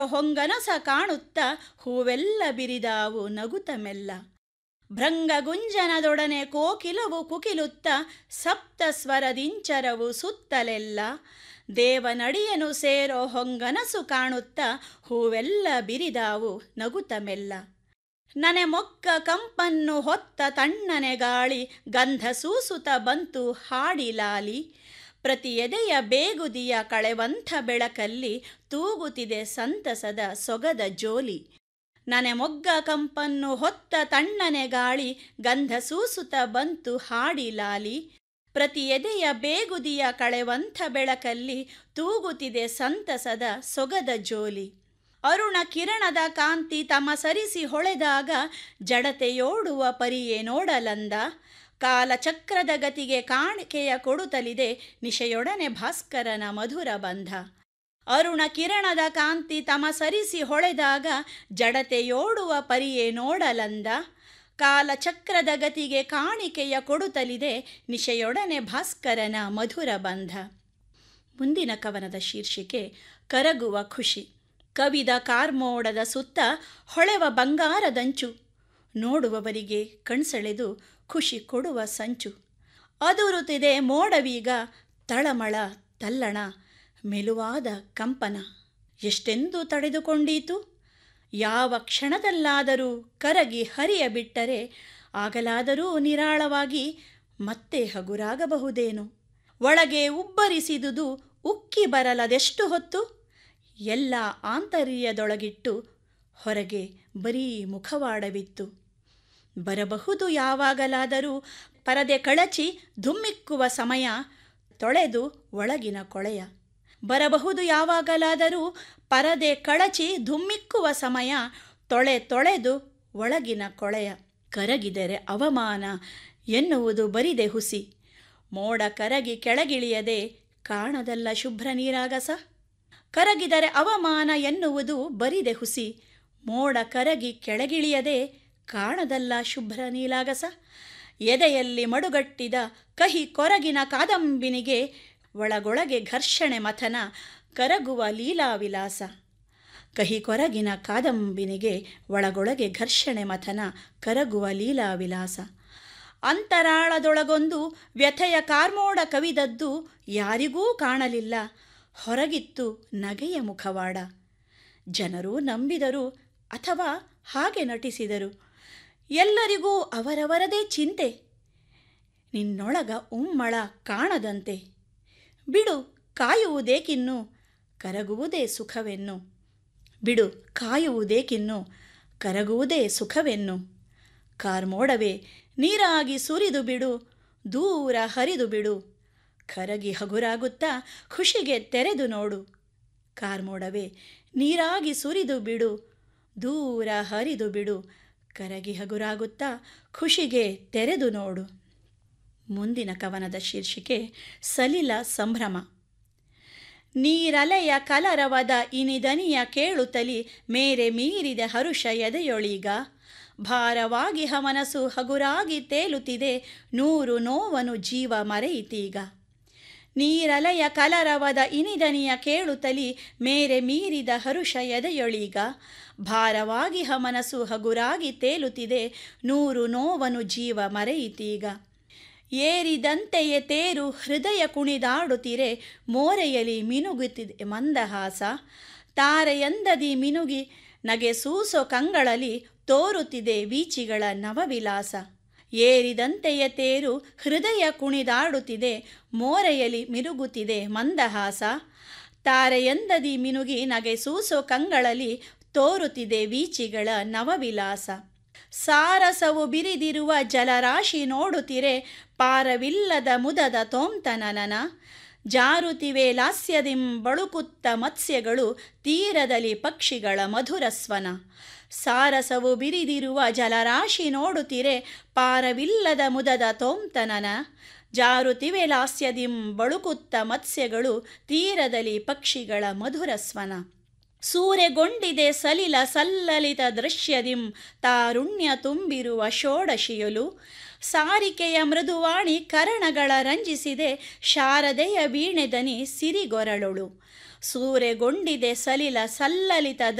ಹೊಂಗನಸ ಕಾಣುತ್ತ ಹೂವೆಲ್ಲ ಬಿರಿದಾವು ನಗುತ ಮೆಲ್ಲ ಭೃಂಗಗುಂಜನದೊಡನೆ ಕೋಕಿಲವು ಕುಕಿಲುತ್ತ ಸಪ್ತ ಸ್ವರದಿಂಚರವು ಸುತ್ತಲೆಲ್ಲ ದೇವನಡಿಯನು ಸೇರೋ ಹೊಂಗನಸು ಕಾಣುತ್ತ ಹೂವೆಲ್ಲ ಬಿರಿದಾವು ನಗುತ ಮೆಲ್ಲ ನನೆ ಮೊಕ್ಕ ಕಂಪನ್ನು ಹೊತ್ತ ತಣ್ಣನೆ ಗಾಳಿ ಗಂಧ ಸೂಸುತ ಬಂತು ಹಾಡಿಲಾಲಿ ಪ್ರತಿ ಎದೆಯ ಬೇಗುದಿಯ ಕಳೆವಂಥ ಬೆಳಕಲ್ಲಿ ತೂಗುತ್ತಿದೆ ಸಂತಸದ ಸೊಗದ ಜೋಲಿ ನನೆ ಮೊಗ್ಗ ಕಂಪನ್ನು ಹೊತ್ತ ತಣ್ಣನೆ ಗಾಳಿ ಗಂಧ ಸೂಸುತ ಬಂತು ಹಾಡಿಲಾಲಿ ಪ್ರತಿ ಎದೆಯ ಬೇಗುದಿಯ ಕಳೆವಂಥ ಬೆಳಕಲ್ಲಿ ತೂಗುತ್ತಿದೆ ಸಂತಸದ ಸೊಗದ ಜೋಲಿ ಅರುಣ ಕಿರಣದ ಕಾಂತಿ ತಮ ಸರಿಸಿ ಹೊಳೆದಾಗ ಜಡತೆಯೋಡುವ ಪರಿಯೇ ನೋಡಲಂದ ಕಾಲಚಕ್ರದ ಗತಿಗೆ ಕಾಣಿಕೆಯ ಕೊಡುತ್ತಲಿದೆ ನಿಶೆಯೊಡನೆ ಭಾಸ್ಕರನ ಮಧುರ ಬಂಧ ಅರುಣ ಕಿರಣದ ಕಾಂತಿ ತಮ ಸರಿಸಿ ಹೊಳೆದಾಗ ಜಡತೆಯೋಡುವ ಪರಿಯೇ ನೋಡಲಂದ ಕಾಲಚಕ್ರದ ಗತಿಗೆ ಕಾಣಿಕೆಯ ಕೊಡುತ್ತಲಿದೆ ನಿಶೆಯೊಡನೆ ಭಾಸ್ಕರನ ಮಧುರ ಬಂಧ ಮುಂದಿನ ಕವನದ ಶೀರ್ಷಿಕೆ ಕರಗುವ ಖುಷಿ ಕವಿದ ಕಾರ್ಮೋಡದ ಸುತ್ತ ಹೊಳೆವ ಬಂಗಾರದಂಚು ನೋಡುವವರಿಗೆ ಕಣ್ಸೆಳೆದು ಖುಷಿ ಕೊಡುವ ಸಂಚು ಅದುರುತ್ತಿದೆ ಮೋಡವೀಗ ತಳಮಳ ತಲ್ಲಣ ಮೆಲುವಾದ ಕಂಪನ ಎಷ್ಟೆಂದು ತಡೆದುಕೊಂಡೀತು ಯಾವ ಕ್ಷಣದಲ್ಲಾದರೂ ಕರಗಿ ಹರಿಯ ಬಿಟ್ಟರೆ ಆಗಲಾದರೂ ನಿರಾಳವಾಗಿ ಮತ್ತೆ ಹಗುರಾಗಬಹುದೇನು ಒಳಗೆ ಉಬ್ಬರಿಸಿದುದು ಉಕ್ಕಿ ಬರಲದೆಷ್ಟು ಹೊತ್ತು ಎಲ್ಲ ಆಂತರ್ಯದೊಳಗಿಟ್ಟು ಹೊರಗೆ ಬರೀ ಮುಖವಾಡವಿತ್ತು ಬರಬಹುದು ಯಾವಾಗಲಾದರೂ ಪರದೆ ಕಳಚಿ ಧುಮ್ಮಿಕ್ಕುವ ಸಮಯ ತೊಳೆದು ಒಳಗಿನ ಕೊಳೆಯ ಬರಬಹುದು ಯಾವಾಗಲಾದರೂ ಪರದೆ ಕಳಚಿ ಧುಮ್ಮಿಕ್ಕುವ ಸಮಯ ತೊಳೆ ತೊಳೆದು ಒಳಗಿನ ಕೊಳೆಯ ಕರಗಿದರೆ ಅವಮಾನ ಎನ್ನುವುದು ಬರಿದೆ ಹುಸಿ ಮೋಡ ಕರಗಿ ಕೆಳಗಿಳಿಯದೆ ಕಾಣದಲ್ಲ ಶುಭ್ರ ನೀರಾಗಸ ಕರಗಿದರೆ ಅವಮಾನ ಎನ್ನುವುದು ಬರಿದೆ ಹುಸಿ ಮೋಡ ಕರಗಿ ಕೆಳಗಿಳಿಯದೆ ಕಾಣದಲ್ಲ ಶುಭ್ರ ನೀಲಾಗಸ ಎದೆಯಲ್ಲಿ ಮಡುಗಟ್ಟಿದ ಕಹಿ ಕೊರಗಿನ ಕಾದಂಬಿನಿಗೆ ಒಳಗೊಳಗೆ ಘರ್ಷಣೆ ಮಥನ ಕರಗುವ ಲೀಲಾವಿಲಾಸ ಕಹಿ ಕೊರಗಿನ ಕಾದಂಬಿನಿಗೆ ಒಳಗೊಳಗೆ ಘರ್ಷಣೆ ಮಥನ ಕರಗುವ ಲೀಲಾವಿಲಾಸ ಅಂತರಾಳದೊಳಗೊಂದು ವ್ಯಥೆಯ ಕಾರ್ಮೋಡ ಕವಿದದ್ದು ಯಾರಿಗೂ ಕಾಣಲಿಲ್ಲ ಹೊರಗಿತ್ತು ನಗೆಯ ಮುಖವಾಡ ಜನರು ನಂಬಿದರು ಅಥವಾ ಹಾಗೆ ನಟಿಸಿದರು ಎಲ್ಲರಿಗೂ ಅವರವರದೇ ಚಿಂತೆ ನಿನ್ನೊಳಗ ಉಮ್ಮಳ ಕಾಣದಂತೆ ಬಿಡು ಕಾಯುವುದೇಕಿನ್ನು ಕರಗುವುದೇ ಸುಖವೆನ್ನು ಬಿಡು ಕಾಯುವುದೇಕಿನ್ನು ಕರಗುವುದೇ ಸುಖವೆನ್ನು ಕಾರ್ಮೋಡವೇ ನೀರಾಗಿ ಸುರಿದು ಬಿಡು ದೂರ ಹರಿದು ಬಿಡು ಕರಗಿ ಹಗುರಾಗುತ್ತಾ ಖುಷಿಗೆ ತೆರೆದು ನೋಡು ಕಾರ್ಮೋಡವೇ ನೀರಾಗಿ ಸುರಿದು ಬಿಡು ದೂರ ಹರಿದು ಬಿಡು ಕರಗಿ ಹಗುರಾಗುತ್ತಾ ಖುಷಿಗೆ ತೆರೆದು ನೋಡು ಮುಂದಿನ ಕವನದ ಶೀರ್ಷಿಕೆ ಸಲಿಲ ಸಂಭ್ರಮ ನೀರಲೆಯ ಕಲರವದ ಇನಿದನಿಯ ಕೇಳುತ್ತಲಿ ಮೇರೆ ಮೀರಿದ ಹರುಷ ಎದೆಯೊಳೀಗ ಭಾರವಾಗಿ ಹಮನಸು ಹಗುರಾಗಿ ತೇಲುತ್ತಿದೆ ನೂರು ನೋವನು ಜೀವ ಮರೆಯಿತೀಗ ನೀರಲೆಯ ಕಲರವದ ಇನಿದನಿಯ ಕೇಳುತ್ತಲಿ ಮೇರೆ ಮೀರಿದ ಹರುಷ ಎದೆಯೊಳೀಗ ಭಾರವಾಗಿ ಹಮನಸು ಹಗುರಾಗಿ ತೇಲುತ್ತಿದೆ ನೂರು ನೋವನು ಜೀವ ಮರೆಯಿತೀಗ ಏರಿದಂತೆಯೇ ತೇರು ಹೃದಯ ಕುಣಿದಾಡುತ್ತಿರೆ ಮೋರೆಯಲಿ ಮಿನುಗುತ್ತಿದೆ ಮಂದಹಾಸ ತಾರೆಯಂದದಿ ಮಿನುಗಿ ನಗೆ ಸೂಸೋ ಕಂಗಳಲಿ ತೋರುತ್ತಿದೆ ವೀಚಿಗಳ ನವವಿಲಾಸ ಏರಿದಂತೆಯೇ ತೇರು ಹೃದಯ ಕುಣಿದಾಡುತ್ತಿದೆ ಮೋರೆಯಲಿ ಮಿರುಗುತ್ತಿದೆ ಮಂದಹಾಸ ತಾರೆಯಂದದಿ ಮಿನುಗಿ ನಗೆ ಸೂಸೋ ಕಂಗಳಲಿ ತೋರುತ್ತಿದೆ ವೀಚಿಗಳ ನವವಿಲಾಸ ಸಾರಸವು ಬಿರಿದಿರುವ ಜಲರಾಶಿ ನೋಡುತ್ತಿರೆ ಪಾರವಿಲ್ಲದ ಮುದದ ತೋಂತನನನ ಜಾರುತಿವೆ ಲಾಸ್ಯದಿಂ ಬಳುಕುತ್ತ ಮತ್ಸ್ಯಗಳು ತೀರದಲ್ಲಿ ಪಕ್ಷಿಗಳ ಮಧುರ ಸ್ವನ ಸಾರಸವು ಬಿರಿದಿರುವ ಜಲರಾಶಿ ನೋಡುತ್ತಿರೆ ಪಾರವಿಲ್ಲದ ಮುದದ ತೋಂತನನ ಜಾರುತಿವೆ ಲಾಸ್ಯದಿಂ ಬಳುಕುತ್ತ ಮತ್ಸ್ಯಗಳು ತೀರದಲ್ಲಿ ಪಕ್ಷಿಗಳ ಮಧುರ ಸ್ವನ ಸೂರೆಗೊಂಡಿದೆ ಸಲಿಲ ಸಲ್ಲಲಿತ ದೃಶ್ಯದಿಂ ತಾರುಣ್ಯ ತುಂಬಿರುವ ಷೋಡಶಿಯಲು ಸಾರಿಕೆಯ ಮೃದುವಾಣಿ ಕರಣಗಳ ರಂಜಿಸಿದೆ ಶಾರದೆಯ ವೀಣೆದನಿ ಸಿರಿಗೊರಳೊಳು ಸೂರೆಗೊಂಡಿದೆ ಸಲಿಲ ಸಲ್ಲಲಿತ